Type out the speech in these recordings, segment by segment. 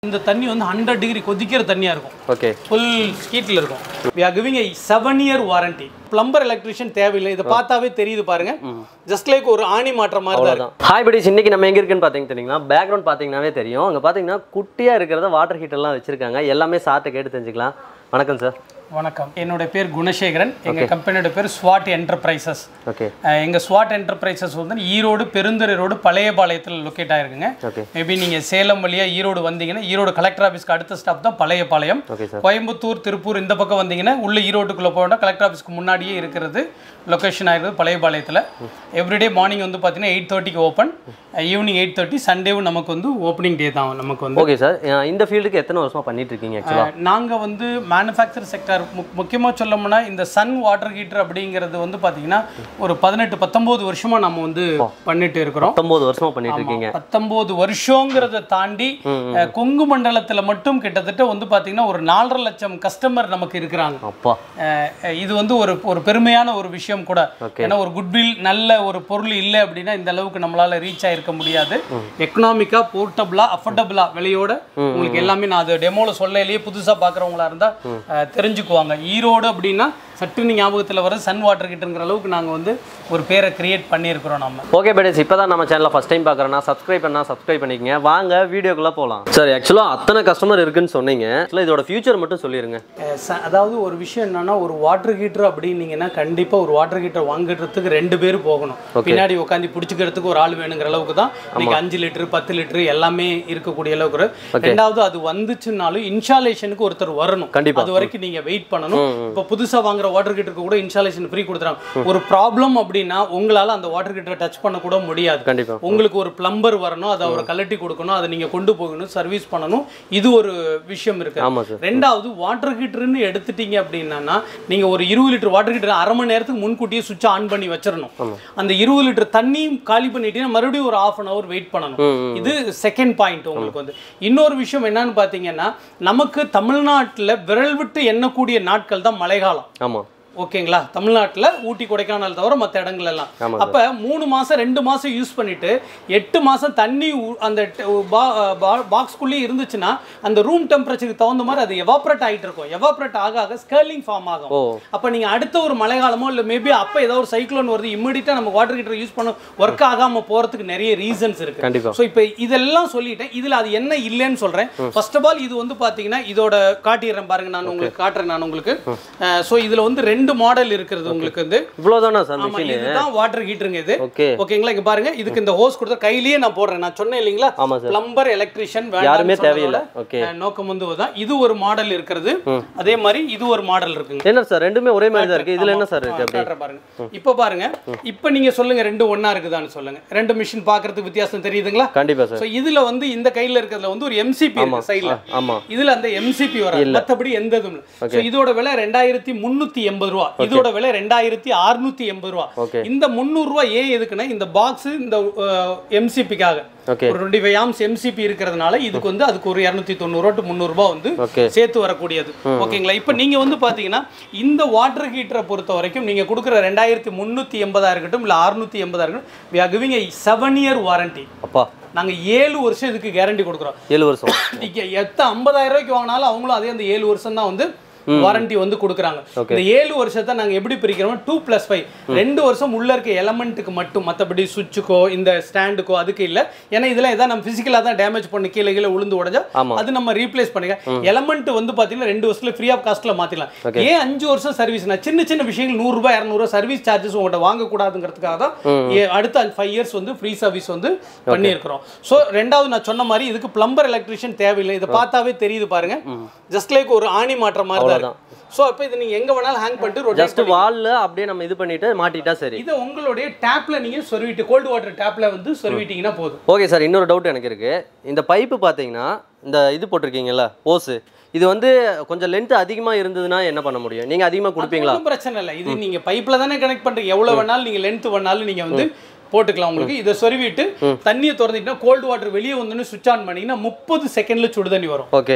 இந்த தண்ணி வந்து ஹண்ட்ரட் டிகிரி கொதிக்கிற தண்ணியா இருக்கும் ஓகே ஃபுல் ஹீட்டில் இருக்கும் we are giving a seven year warranty plumber electrician தேவையில்லை இதை பார்த்தாவே தெரியுது பாருங்க ஜஸ்ட் லைக் ஒரு ஆணி மாற்றம் மாதிரி தான் இருக்கு. அவ்வளோதான் ஹாய் படிஸ் இன்னைக்கு நம்ம எங்க இருக்குன்னு பார்த்தீங்க தெரியுங்களா பேக்ரவுண்ட் பார்த்தீங்கன்னாவே தெரியும் அங்கே பார்த்தீங்கன்னா குட்டியா இருக்கிறத வாட்டர் ஹீட்டர்லாம் வச்சிருக்காங்க எல்லாமே சார்ட்டை கேட்டு தெரிஞ்சுக்கலாம் வணக்கம் சார் வணக்கம் என்னோட பேர் குணசேகரன் எங்க கம்பெனியோட பேர் ஸ்வாட் என்டர்பிரைசஸ் ஓகே அஹ் எங்க ஸ்வாட் என்டர்பிரைசஸ் வந்து ஈரோடு பெருந்துறை ரோடு பழையபாளையத்தில் லொக்கேட் ஆயிருக்குங்க ஓகே மேபி நீங்க சேலம் வழியா ஈரோடு வந்தீங்கன்னா ஈரோடு கலெக்டர் ஆஃபீஸ்க்கு அடுத்த ஸ்டாப் தான் பழையபாளையம் ஓகே சார் கோயம்புத்தூர் திருப்பூர் இந்த பக்கம் வந்தீங்கன்னா உள்ள ஈரோட்டுக்குள்ள போனால் கலெக்டர் ஆஃபீஸ்க்கு முன்னாடியே இருக்கிறது லொக்கேஷன் ஆயிருக்குது பழையபாளையத்தில் எவ்ரிடே மார்னிங் வந்து பார்த்தீங்கன்னா எயிட் தேர்ட்டிக்கு ஓப்பன் ஈவினிங் எயிட் தேர்ட்டி சண்டேவும் நமக்கு வந்து ஓப்பனிங் டே தான் நமக்கு வந்து ஓகே சார் இந்த ஃபீல்டுக்கு எத்தனை வருஷமா பண்ணிட்டு இருக்கீங்க ஆக்சுவலாக அஹ், நாங்க வந்து மேனுஃபேக்சர் செக்டர் முக்கியமா சொல்லணும்னா இந்த சன் வாட்டர் ஹீட்டர் அப்படிங்கிறது வந்து பாத்தீங்கன்னா ஒரு பதினெட்டு பத்தொன்பது வருஷமா நம்ம வந்து பண்ணிட்டு இருக்கிறோம் பத்தொம்போது வருஷமா பண்ணிட்டு இருக்கீங்க பத்தொன்பது வருஷங்கிறத தாண்டி அஹ், கொங்கு மண்டலத்துல மட்டும் கிட்டத்தட்ட வந்து பாத்தீங்கன்னா ஒரு நாலரை லட்சம் கஸ்டமர் நமக்கு இருக்கிறாங்க அப்பா அஹ், இது வந்து ஒரு ஒரு பெருமையான ஒரு விஷயம் கூட Okay. ஏன்னா ஒரு குட்வில் நல்ல ஒரு பொருள் இல்லை அப்படின்னா இந்த அளவுக்கு நம்மளால ரீச் ஆயிருக்க முடியாது எக்கனாமிக்கா போர்ட்டபிளா அஃபோர்டபுளா விலையோட உங்களுக்கு எல்லாமே நான் அது டெமோல சொல்லலையே புதுசா பாக்குறவங்களா இருந்தா அஹ், தெரிஞ்சுக்குவாங்க ஈரோடு அப்படின்னா சட்டுன்னு ஞாபகத்துல வர சன் வாட்டர் கிட்டங்கிற அளவுக்கு நாங்க வந்து ஒரு பேரை கிரியேட் பண்ணியிருக்கிறோம் நம்ம ஓகே பேடஸ் இப்போ தான் நம்ம சேனலை ஃபஸ்ட் டைம் பார்க்குறேன்னா சப்ஸ்கிரைப் பண்ணா சப்ஸ்கிரைப் பண்ணிக்கங்க வாங்க வீடியோக்குள்ளே போகலாம் சார் ஆக்சுவலாக அத்தனை கஸ்டமர் இருக்குன்னு சொன்னீங்க ஆக்சுவலாக இதோட ஃபியூச்சர் மட்டும் சொல்லிடுங்க அஹ் ச- அதாவது ஒரு விஷயம் என்னன்னா ஒரு வாட்டர் ஹீட்டர் அப்படின்னீங்கன்னா கண்டிப்பா ஒரு வாட்டர் ஹீட்டர் வாங்குறதுக்கு ரெண்டு பேர் போகணும் பின்னாடி உட்காந்து பிடிச்சிக்கிறதுக்கு ஒரு ஆள் வேணுங்கிற அளவுக்கு தான் இன்னைக்கு அஞ்சு லிட்டர் பத்து லிட்டர் எல்லாமே இருக்கக்கூடிய அளவுக்கு இருக்கு. ரெண்டாவது அது வந்துச்சுன்னாலும் இன்ஸ்டாலேஷனுக்கு ஒருத்தர் வரணும் கண்டிப்பா. அது வரைக்கும் நீங்க வெயிட் பண்ணணும் இப்போ புதுசா வாங்குற வாட்டர் ஹீட்டருக்கு கூட இன்ஸ்டாலேஷன் ஃப்ரீ கொடுத்துறாங்க ஒரு ப்ராப்ளம் அப்படின்னா உங்களால அந்த வாட்டர் ஹீட்டரை டச் பண்ண கூட முடியாது கண்டிப்பாக உங்களுக்கு ஒரு பிளம்பர் வரணும் அதை அவர் கலட்டி கொடுக்கணும் அதை நீங்க கொண்டு போகணும் சர்வீஸ் பண்ணணும் இது ஒரு விஷயம் இருக்கு ஆமாம் சார் ரெண்டாவது வாட்டர் ஹீட்டர்னு எடுத்துட்டீங்க அப்படின்னா நீங்க ஒரு இருபது லிட்டர் வாட்டர் ஹீட்டர் அரை மணி நேரத்துக்கு முன்கூட்டியே சுவிட்ச் ஆன் பண்ணி வச்சிடணும் அந்த இருபது லிட்டர் தண்ணியும் காலி பண்ணிட்டீங்கன்னா மறுபடியும் ஒரு ஆஃப் அன் ஹவர் வெயிட் பண்ணணும் இது செகண்ட் பாயிண்ட் உங்களுக்கு வந்து இன்னொரு விஷயம் என்னன்னு பார்த்தீங்கன்னா நமக்கு தமிழ்நாட்டுல விரல் விட்டு எண்ணக்கூடிய நாட்கள் தான் மழைக்காலம் ஆமாம் ஓகேங்களா தமிழ்நாட்டுல ஊட்டி கொடைக்கானல் தவிர மற்ற இடங்கள் எல்லாம் ஆமாம் அப்ப மூணு மாசம் ரெண்டு மாசம் யூஸ் பண்ணிட்டு எட்டு மாசம் தண்ணி ஊ- அந்த பாக்ஸ்குள்ளேயே இருந்துச்சுன்னா அந்த ரூம் டெம்பரேச்சருக்கு தகுந்த மாதிரி அது எவாப்ரேட் ஆயிட்டு இருக்கும் எவாப்ரேட் ஆக ஆக ஸ்கர்லிங் ஃபார்ம் ஆகும் ஓ அப்ப நீங்க அடுத்த ஒரு மழைக்காலமோ இல்ல மேபி அப்ப ஏதோ ஒரு சைக்ளோன் வருது இம்மிடியா நம்ம வாட்டர் ஹீட்டர் யூஸ் பண்ண ஒர்க் ஆகாம போறதுக்கு நிறைய ரீசன்ஸ் இருக்கு கண்டிப்பாக ஸோ இப்போ இதெல்லாம் சொல்லிட்டேன் இதுல அது என்ன இல்லைன்னு சொல்றேன் ஃபர்ஸ்ட் ஆஃப் ஆல் இது வந்து பாத்தீங்கன்னா இதோட காட்டிடுறேன் பாருங்க நான் உங்களுக்கு காட்டுறேன் நான் உங்களுக்கு ஸோ இதுல வந்து ரெண்டு மாடல் இருக்கிறது உங்களுக்கு வந்து இவ்வளோதானா சார் ஆமா மிஷின் இதுதான் வாட்டர் ஹீட்டருங்க இது ஓகே ஓகேங்களா இங்க பாருங்க இதுக்கு இந்த ஹோஸ் கொடுத்த கையிலேயே நான் போடுறேன் நான் சொன்னேன் இல்லைங்களா ஆமாம் சார் பிளம்பர் எலக்ட்ரிஷியன் யாருமே தேவையில்லை ஓகே நோக்கம் வந்து தான் இது ஒரு மாடல் இருக்கிறது அதே மாதிரி இது ஒரு மாடல் இருக்குங்க என்ன சார் ரெண்டுமே ஒரே மாதிரி தான் இருக்குது இதில் என்ன சார் இருக்குது அப்படி காட்டுறேன் பாருங்க இப்போ பாருங்க இப்போ நீங்க சொல்லுங்க ரெண்டு ஒண்ணா இருக்குதான்னு சொல்லுங்க ரெண்டு மிஷின் பார்க்கறதுக்கு வித்தியாசம் தெரியுதுங்களா கண்டிப்பாக சார் ஸோ இதுல வந்து இந்த கையில இருக்கிறதுல வந்து ஒரு எம்சிபி இருக்கு சைடுல ஆமாம் இதுல அந்த எம்சிபி வராது மத்தபடி எந்த இதுவும் இல்லை ஸோ இதோட விலை ரெண்டாயிரத்தி முந்நூற்றி எண்பது ரூபா இதோட விலை ரெண்டாயிரத்தி அறுநூத்தி எண்பது ரூபா ஓகே இந்த முந்நூறு ரூபா ஏன் எதுக்குன்னா இந்த பாக்ஸ் இந்த எம்சிபிக்காக ஓகே ஒரு டுவெண்ட்டி ஃபைவ் ஆம்ஸ் எம்சிபி இருக்கிறதுனால இதுக்கு வந்து அதுக்கு ஒரு இரநூத்தி தொண்ணூறு டு முந்நூறுபா வந்து ஓகே சேர்த்து வரக்கூடியது ஓகேங்களா இப்போ நீங்க வந்து பாத்தீங்கன்னா இந்த வாட்டர் ஹீட்டரை பொறுத்த வரைக்கும் நீங்க கொடுக்குற ரெண்டாயிரத்தி முந்நூற்றி எண்பதா இருக்கட்டும் இல்லை அறுநூத்தி எண்பதா இருக்கட்டும் we are giving a seven year warranty அப்பா நாங்க ஏழு வருஷம் இதுக்கு கேரண்டி கொடுக்குறோம் ஏழு வருஷம் நீங்க எத்த ஐம்பதாயிரம் ரூபாய்க்கு வாங்கினாலும் அவங்களும் அதே அந்த ஏழு வருஷம் தான் வந்து வாரண்டி வந்து கொடுக்குறாங்க இந்த ஏழு வருஷத்தை நாங்க எப்படி பிரிக்கிறோம் டூ பிளஸ் ஃபைவ் ரெண்டு வருஷம் உள்ள இருக்க எலமெண்ட்டுக்கு மட்டும் மற்றபடி சுவிட்சுக்கோ இந்த ஸ்டாண்டுக்கோ அதுக்கு இல்ல ஏன்னா இதெல்லாம் எதாவது நம்ம பிசிக்கலா தான் டேமேஜ் பண்ணி கீழே கீழே உளுந்து உடஞ்சா ஆமா. அது நம்ம ரீப்ளேஸ் பண்ணிக்கலாம் எலமெண்ட் வந்து பாத்தீங்கன்னா ரெண்டு வருஷத்துல ஃப்ரீ ஆஃப் காஸ்ட்ல மாத்திக்கலாம் ஏன் அஞ்சு வருஷம் சர்வீஸ்னா சின்ன சின்ன விஷயங்கள் நூறு ரூபாய் இரநூறுவா சர்வீஸ் சார்ஜஸ் உங்கள்கிட்ட வாங்கக்கூடாதுங்கிறதுக்காக தான் ஏ- அடுத்த ஃபைவ் இயர்ஸ் வந்து ஃப்ரீ சர்வீஸ் வந்து பண்ணியிருக்கிறோம் ஸோ ரெண்டாவது நான் சொன்ன மாதிரி இதுக்கு பிளம்பர் எலக்ட்ரிஷியன் தேவையில்லை இதை பார்த்தாவே தெரியுது பாருங்க ஜஸ்ட் லைக் ஒரு ஆணி மாற்ற மாதிரி தான் இருக்கு ஸோ அப்போ இது நீங்க எங்க வேணாலும் ஹேங் பண்ணிட்டு rotate ஜஸ்ட் வால்ல அப்படியே நம்ம இது பண்ணிட்டு மாட்டிட்டா சரி இதை உங்களுடைய டேப்ல நீங்க சொருவிட்டு கோல்டு வாட்டர் டேப்ல வந்து சொருவிட்டீங்கன்னா போதும் ஓகே சார் இன்னொரு டவுட் எனக்கு இருக்கு இந்த பைப்பு பார்த்தீங்கன்னா இந்த இது போட்டிருக்கீங்கல்ல ஓஸு இது வந்து கொஞ்சம் லென்த் அதிகமாக இருந்ததுன்னா என்ன பண்ண முடியும் நீங்கள் அதிகமாக கொடுப்பீங்களா ஒண்ணும் பிரச்சனை இல்லை இது நீங்க பைப்ல தானே கனெக்ட் பண்றீங்க எவ்வளவு வேணாலும் நீங்க லென்த் வேணாலும் நீங்க வந்து போட்டுக்கலாம் உங்களுக்கு இதை சொருவிட்டு தண்ணியை திறந்துட்டீங்கன்னா கோல்டு வாட்டர் வெளியே வந்தோன்னு சுவிட்ச் ஆன் பண்ணீங்கன்னா முப்பது செகண்ட்ல சுடு தண்ணி வரும் ஓகே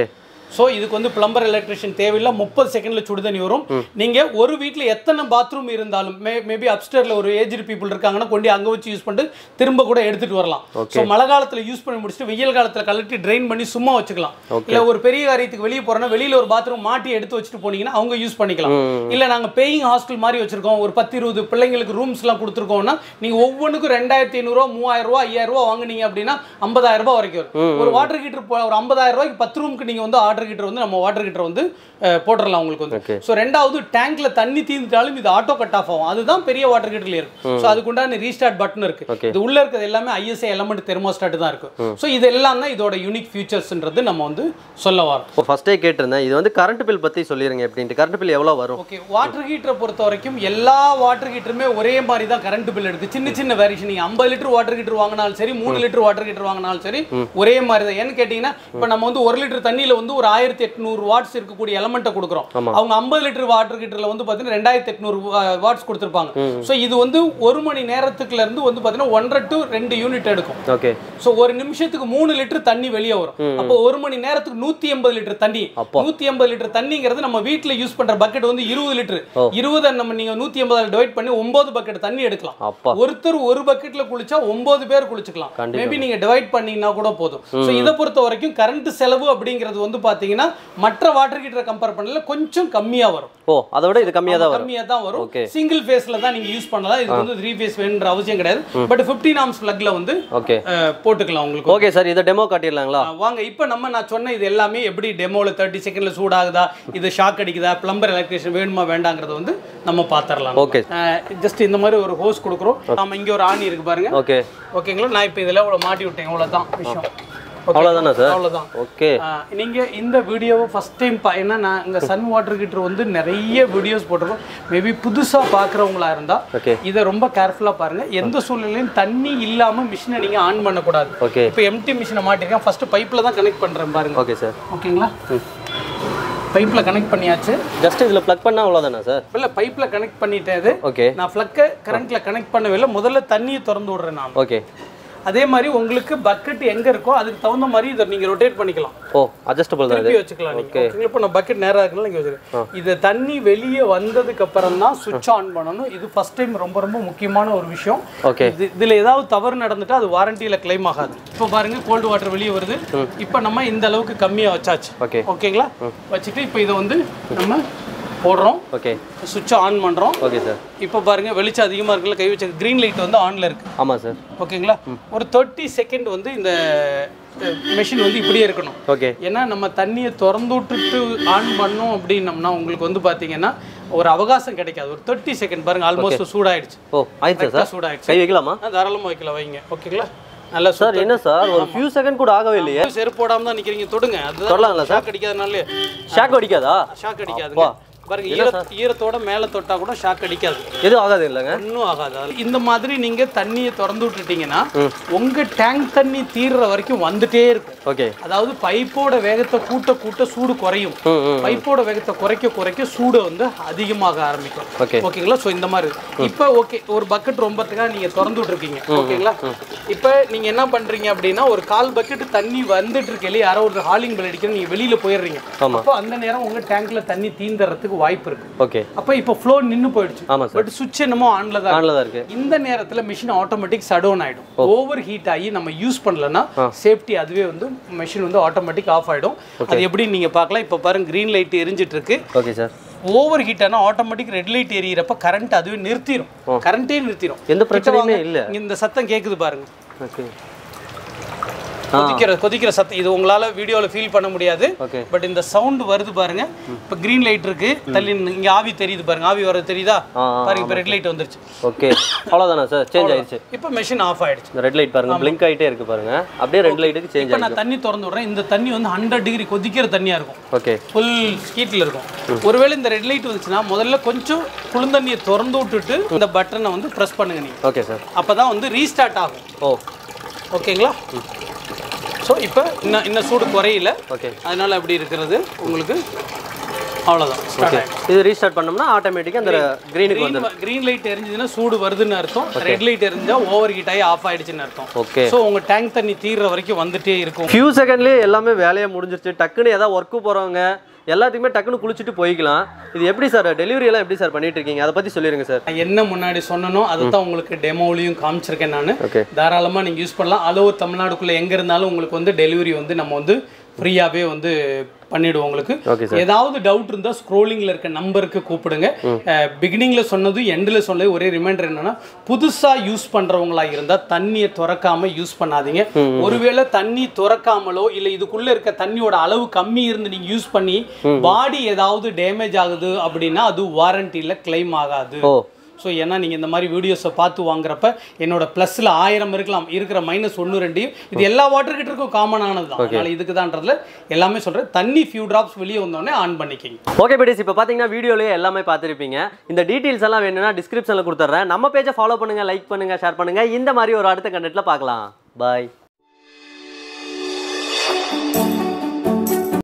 ஸோ இதுக்கு வந்து பிளம்பர் எலக்ட்ரிஷியன் தேவையில்லை முப்பது செகண்ட்ல சுடு தண்ணி வரும் நீங்க ஒரு வீட்ல எத்தனை பாத்ரூம் இருந்தாலும் மே மேபி அப்ஸ்டர்ல ஒரு ஏஜ்டு பீப்புள் இருக்காங்கன்னா கொண்டு அங்க வச்சு யூஸ் பண்ணிட்டு திரும்ப கூட எடுத்துட்டு வரலாம் ஸோ மழை காலத்துல யூஸ் பண்ணி முடிச்சுட்டு வெயில் காலத்துல கலட்டி ட்ரைன் பண்ணி சும்மா வச்சுக்கலாம் இல்ல ஒரு பெரிய காரியத்துக்கு வெளியே போறோம்னா வெளியில ஒரு பாத்ரூம் மாட்டி எடுத்து வச்சுட்டு போனீங்கன்னா அவங்க யூஸ் பண்ணிக்கலாம் இல்ல நாங்க பேயிங் ஹாஸ்டல் மாதிரி வச்சிருக்கோம் ஒரு பத்து இருபது பிள்ளைங்களுக்கு ரூம்ஸ் எல்லாம் கொடுத்துருக்கோம்னா நீங்க ஒவ்வொன்றுக்கும் ரெண்டாயிரத்தி ஐநூறுரூவா மூவாயிரம் ரூபா ஐயாயிரம் ரூபா வாங்குனீங்க அப்படின்னா ஐம்பதாயிரம் ரூபாய் வரைக்கும் வரும் ஒரு வாட்டர் ஹீட்டர் ஒரு ஐம்பதாயிரம் ரூபாய்க்கு பத்து ரூமுக்கு நீங்க வந்து வாட்டர் ஹீட்டர் வந்து நம்ம வாட்டர் ஹீட்டர் வந்து அஹ், போட்டுடலாம் உங்களுக்கு வந்து Okay. ஸோ ரெண்டாவது டேங்க்ல தண்ணி தீர்ந்துட்டாலும் இது ஆட்டோ கட் ஆஃப் ஆகும் அதுதான் பெரிய வாட்டர் ஹீட்டர்ல இருக்கு ஸோ அதுக்குண்டான ரீஸ்டார்ட் பட்டன் இருக்கு Okay. இது உள்ள இருக்கிறது எல்லாமே ஐஎஸ்ஐ எலமெண்ட் தெர்மோஸ்டாட் தான் இருக்கு ஸோ இது எல்லாம் தான் இதோட யூனிக் ஃபியூச்சர்ஸ்ன்றது நம்ம வந்து சொல்ல வரோம் இப்போ ஃபஸ்ட்டே கேட்டிருந்தேன் இது வந்து கரண்ட் பில் பற்றி சொல்லிடுங்க எப்படின்ட்டு கரண்ட் பில் எவ்வளோ வரும் ஓகே வாட்டர் ஹீட்டரை பொறுத்த வரைக்கும் எல்லா வாட்டர் ஹீட்டருமே ஒரே மாதிரி தான் கரண்ட் பில் எடுக்கு சின்ன சின்ன வேரியேஷன் நீங்க ஐம்பது லிட்டர் வாட்டர் ஹீட்டர் வாங்கினாலும் சரி மூணு லிட்டர் வாட்டர் ஹீட்டர் வாங்கினாலும் சரி ஒரே மாதிரி தான் ஏன்னு கேட்டீங்கன்னா இப்போ நம்ம வந்து ஒரு லிட்டர் தண்ணியில வந்து ஒரு ஆயிரத்தி எட்நூறு வாட்ஸ் இருக்கக்கூடிய எலமெண்ட்டை கொடுக்குறோம் அவங்க ஐம்பது லிட்டர் வாட்டர் ஹீட்டர்ல வந்து பார்த்தீங்கன்னா ரெண்டாயிரத்தி எட்நூறு வாட்ஸ் கொடுத்துருப்பாங்க ஸோ இது வந்து ஒரு மணி நேரத்துக்குல இருந்து வந்து பார்த்தீங்கன்னா ஒன்றரை டு ரெண்டு யூனிட் எடுக்கும் ஓகே ஸோ ஒரு நிமிஷத்துக்கு மூணு லிட்டர் தண்ணி வெளியே வரும் அப்போ ஒரு மணி நேரத்துக்கு நூத்தி எண்பது லிட்டர் தண்ணி அப்பா. நூத்தி எண்பது லிட்டர் தண்ணிங்கிறது நம்ம வீட்ல யூஸ் பண்ற பக்கெட் வந்து இருபது லிட்டர் இருபதை நம்ம நீங்க நூத்தி எண்பதால் டிவைட் பண்ணி ஒன்பது பக்கெட் தண்ணி எடுக்கலாம் அப்பா ஒருத்தர் ஒரு பக்கெட்ல குளிச்சா ஒன்பது பேர் குளிச்சுக்கலாம் கண்டிப்பா. மேபி நீங்க டிவைட் பண்ணீங்கன்னா கூட போதும் ஸோ இதை பொறுத்த வரைக்கும் கரண்ட் செலவு அப்படிங்கிறது வந்து பாத்தீங்கன்னா மற்ற வாட்டர் ஹீட்டரை கம்பேர் பண்ணல கொஞ்சம் கம்மியா வரும் ஓ அதை விட இது கம்மியாக தான் வரும் கம்மியா தான் வரும் Okay. சிங்கிள் ஃபேஸ்ல தான் நீங்க யூஸ் பண்ணலாம் இதுக்கு வந்து த்ரீ ஃபேஸ் வேணுன்ற அவசியம் கிடையாது பட் 15 ஆம்ஸ் பிளக்ல வந்து ஓகே அஹ், போட்டுக்கலாம் உங்களுக்கு ஓகே சார் இதை டெமோ காட்டிடலாங்களா ஆ, வாங்க இப்போ நம்ம நான் சொன்ன இது எல்லாமே எப்படி டெமோல தேர்ட்டி செகண்ட்ல சூடாகுதா இது ஷாக் அடிக்குதா பிளம்பர் எலக்ட்ரிஷியன் வேணுமா வேண்டாங்கிறத வந்து நம்ம பார்த்துடலாம் ஓகே ஜஸ்ட் இந்த மாதிரி ஒரு ஹோஸ் கொடுக்குறோம் நம்ம இங்க ஒரு ஆணி இருக்கு பாருங்க ஓகே ஓகேங்களா நான் இப்போ இதெல்லாம் இவ்வளோ மாட்டி விட்டேன் இவ்வளவுதான் விஷயம் Okay. அவ்வளோதானா சார் அவ்வளவுதான் ஓகே ஆ, நீங்க இந்த வீடியோவை ஃபர்ஸ்ட் டைம் பா ஏன்னா நான் இங்க சன் வாட்டர் ஹீட்டர் வந்து நிறைய வீடியோஸ் போட்டிருக்கோம் மேபி புதுசா பார்க்குறவங்களா இருந்தா ஓகே இதை ரொம்ப கேர்ஃபுல்லா பாருங்க எந்த சூழ்நிலையும் தண்ணி இல்லாம மிஷினை நீங்க ஆன் பண்ணக்கூடாது ஓகே இப்போ எம்டி மிஷினை மாட்டிருக்கேன் ஃபர்ஸ்ட் பைப்பில் தான் கனெக்ட் பண்ணுறேன் பாருங்க ஓகே சார் ஓகேங்களா பைப்பில் கனெக்ட் பண்ணியாச்சு ஜஸ்ட் இதில் ப்ளக் பண்ணால் அவ்வளோதானா சார் இல்லை பைப்பில் கனெக்ட் பண்ணிட்டேன் இது ஓகே நான் ஃப்ளக்கை கரண்ட்டில் கனெக்ட் பண்ணவே இல்லை முதல்ல தண்ணியை திறந்து விடுறேன் நான் ஓகே அதே மாதிரி உங்களுக்கு பக்கெட் எங்கே இருக்கோ அதுக்கு தகுந்த மாதிரி இதை நீங்கள் ரொட்டேட் பண்ணிக்கலாம் ஓ அட்ஜஸ்டபிள் தான் இது திருப்பி வச்சுக்கலாம் நீங்கள் ஓகேங்களா இப்போ நான் பக்கெட் நேராக இருக்குல்ல இங்கே வச்சுருக்கேன் இது தண்ணி வெளியே வந்ததுக்கு அப்புறம் தான் சுவிட்ச் ஆன் பண்ணணும் இது ஃபர்ஸ்ட் டைம் ரொம்ப ரொம்ப முக்கியமான ஒரு விஷயம் ஓகே இது இதில் ஏதாவது தவறு நடந்துட்டா அது வாரண்டியில் கிளைம் ஆகாது இப்போ பாருங்க கோல்டு வாட்டர் வெளியே வருது இப்போ நம்ம இந்த அளவுக்கு கம்மியாக வச்சாச்சு ஓகே ஓகேங்களா வச்சுட்டு இப்போ இதை வந்து நம்ம போடுறோம் ஓகே சுவிட்சை ஆன் பண்ணுறோம் ஓகே சார் இப்போ பாருங்க வெளிச்சம் அதிகமாக இருக்குல்ல கை வச்ச க்ரீன் லைட் வந்து ஆனில் இருக்கு ஆமாம் சார் ஓகேங்களா ஒரு தேர்ட்டி செகண்ட் வந்து இந்த மெஷின் வந்து இப்படியே இருக்கணும் ஓகே ஏன்னா நம்ம தண்ணியை திறந்து விட்டுட்டு ஆன் பண்ணோம் அப்படின்னம்னா உங்களுக்கு வந்து பார்த்தீங்கன்னா ஒரு அவகாசம் கிடைக்காது ஒரு தேர்ட்டி செகண்ட் பாருங்க ஆல்மோஸ்ட் சூடாயிடுச்சு ஓ ஆயிடுச்சா சார் கரெக்டாக சூடாயிடுச்சு கை வைக்கலாமா ஆ, தாராளமா வைக்கலாம் வைங்க ஓகேங்களா நல்லா சார் என்ன சார் ஒரு ஃபியூ செகண்ட் கூட ஆகவே இல்லையே செருப்பு போடாம தான் நிக்கிறீங்க தொடுங்க அதுதான் தொடலாங்களா சார் ஷாக் அடிக்காதனாலே ஷாக் அடிக்காதா ஷாக் அடிக்காதுங்க பாருங்க ஈர ஈரத்தோட மேல தொட்டா கூட ஷாக் அடிக்காது எதுவும் ஆகாது இல்லைங்க ஒன்றும் ஆகாது அதுல. இந்த மாதிரி நீங்க தண்ணியை திறந்து விட்டுட்டீங்கன்னா உங்க டேங்க் தண்ணி தீர்ற வரைக்கும் வந்துட்டே இருக்கும் ஓகே அதாவது பைப்போட வேகத்தை கூட்ட கூட்ட சூடு குறையும் ம் ம் பைப்போட வேகத்தை குறைக்க குறைக்க சூடு வந்து அதிகமாக ஆரம்பிக்கும் ஓகே ஓகேங்களா ஸோ இந்த மாதிரி இப்போ ஓகே ஒரு பக்கெட் ரொம்பத்துக்காக நீங்க திறந்து விட்டுருக்கீங்க ஓகேங்களா இப்போ நீங்க என்ன பண்றீங்க அப்படின்னா ஒரு கால் பக்கெட் தண்ணி வந்துட்டு இருக்கே யாரோ ஒரு ஹாலிங் பெல் அடிக்கிற நீங்க வெளியில போயிடுறீங்க ஆமா. அப்போ அந்த நேரம் உங்க டேங்க்ல தண்ணி தீந்துறதுக்கு வாய்ப்பு இருக்கு ஓகே அப்போ இப்போ ஃப்ளோ நின்னு போயிடுச்சு ஆமாம் சார் பட் சுவிட்ச் என்னமோ ஆன்ல தான் இருக்கு. ஆனில் தான் இருக்கு இந்த நேரத்துல மிஷின் ஆட்டோமேட்டிக் சட் டவுன் ஆயிடும் ஓவர் ஹீட் ஆகி நம்ம யூஸ் பண்ணலன்னா சேஃப்டி அதுவே வந்து மிஷின் வந்து ஆட்டோமேட்டிக் ஆஃப் ஆயிடும் அது எப்படி நீங்க பார்க்கலாம் இப்போ பாருங்க கிரீன் லைட் எரிஞ்சிட்டு இருக்கு ஓகே சார் ஓவர் ஹீட் ஆனா ஆட்டோமேட்டிக் ரெட் லைட் எரியறப்ப கரண்ட் அதுவே நிறுத்திடும் கரண்டே நிறுத்திடும் எந்த பிரச்சனையுமே இல்லை இங்க இந்த சத்தம் கேக்குது பாருங்க ஓகே கொதிக்கிற கொதிக்கிற சத்தம் இது உங்களால வீடியோல ஃபீல் பண்ண முடியாது ஓகே பட் இந்த சவுண்ட் வருது பாருங்க இப்போ கிரீன் லைட் இருக்கு தள்ளி நின்னு- இங்க ஆவி தெரியுது பாருங்க ஆவி வர்றது தெரியுதா ஆ, ஆ, பாருங்க இப்போ ரெட் லைட் வந்துருச்சு ஓகே அவ்வளோதானா சார் சேஞ்ச் ஆயிடுச்சு இப்போ மெஷின் ஆஃப் ஆயிடுச்சு இந்த ரெட் லைட் பாருங்க பிளிங்க் ஆயிட்டே இருக்கு பாருங்க அப்படியே ரெட் லைட்டுக்கு சேஞ்ச் இப்போ நான் தண்ணி திறந்து விடுறேன் இந்த தண்ணி வந்து ஹண்ட்ரட் டிகிரி கொதிக்கிற தண்ணியா இருக்கும் ஓகே ஃபுல் ஹீட்டில் இருக்கும் ஒருவேளை இந்த ரெட் லைட் வந்துச்சுன்னா முதல்ல கொஞ்சம் குளிர்தண்ணியை திறந்து விட்டுட்டு இந்த பட்டனை வந்து ப்ரெஸ் பண்ணுங்க நீங்க ஓகே சார் அப்பதான் வந்து ரீஸ்டார்ட் ஆகும் ஓ ஓகேங்களா ஸோ இப்போ இன்னும் இன்னும் சூடு குறையல ஓகே அதனால அப்படி இருக்கிறது உங்களுக்கு அவ்வளோதான் ஸ்டார்ட் ஆகிடும் இது ரீஸ்டார்ட் பண்ணோம்னா ஆட்டோமேட்டிக்காக அந்த க்ரீனுக்கு வந்து க்ரீன் லைட் எரிஞ்சதுன்னா சூடு வருதுன்னு அர்த்தம் ரெட் லைட் எரிஞ்சா ஓவர் ஹீட் ஆகி ஆஃப் ஆயிடுச்சுன்னு அர்த்தம் ஓகே ஸோ உங்க டேங்க் தண்ணி தீர்ற வரைக்கும் வந்துட்டே இருக்கும் ஃபியூ செகண்ட்லேயே எல்லாமே வேலையை முடிஞ்சிருச்சு டக்குன்னு ஏதாவது ஒர்க்கு போகிறவங்க எல்லாத்துக்குமே டக்குன்னு குளிச்சுட்டு போய்க்கலாம் இது எப்படி சார் டெலிவரி எல்லாம் எப்படி சார் பண்ணிட்டு இருக்கீங்க அதை பற்றி சொல்லிடுங்க சார் நான் என்ன முன்னாடி சொன்னனோ அதை தான் உங்களுக்கு டெமோலையும் காமிச்சிருக்கேன் நான் ஓகே தாராளமாக நீங்கள் யூஸ் பண்ணலாம் அளவு தமிழ்நாடுக்குள்ளே எங்கே இருந்தாலும் உங்களுக்கு வந்து டெலிவரி வந்து நம்ம வந்து ஃப்ரீயாகவே வந்து பண்ணிடுவோம் உங்களுக்கு ஓகே சார் ஏதாவது டவுட் இருந்தால் ஸ்க்ரோலிங்கில் இருக்க நம்பருக்கு கூப்பிடுங்க பிகினிங்கில் சொன்னது எண்டில் சொன்னது ஒரே ரிமைண்டர் என்னன்னா புதுசாக யூஸ் பண்ணுறவங்களா இருந்தால் தண்ணியை திறக்காம யூஸ் பண்ணாதீங்க ஒருவேளை தண்ணி திறக்காமலோ இல்லை இதுக்குள்ளே இருக்க தண்ணியோட அளவு கம்மி இருந்து நீங்கள் யூஸ் பண்ணி பாடி ஏதாவது டேமேஜ் ஆகுது அப்படின்னா அது வாரண்டியில் கிளைம் ஆகாது ஓ ஸோ ஏன்னா நீங்கள் இந்த மாதிரி வீடியோஸை பார்த்து வாங்குறப்ப என்னோட ப்ளஸில் ஆயிரம் இருக்கலாம் இருக்கிற மைனஸ் ஒன்று ரெண்டையும் இது எல்லா வாட்டர் ஹீட்டருக்கும் காமன் ஆனது தான் அதனால் இதுக்கு தான்றதுல எல்லாமே சொல்கிறேன் தண்ணி ஃபியூ ட்ராப்ஸ் வெளியே வந்தோடனே ஆன் பண்ணிக்கிங்க ஓகே பேடிஸ் இப்போ பார்த்தீங்கன்னா வீடியோலேயே எல்லாமே பார்த்துருப்பீங்க இந்த டீட்டெயில்ஸ் எல்லாம் வேணும்னா டிஸ்கிரிப்ஷனில் கொடுத்துட்றேன் நம்ம பேஜை ஃபாலோ பண்ணுங்கள் லைக் பண்ணுங்கள் ஷேர் பண்ணுங்கள் இந்த மாதிரி ஒரு அடுத்த கண்டென்ட்டில் பார்க்கலாம் பாய்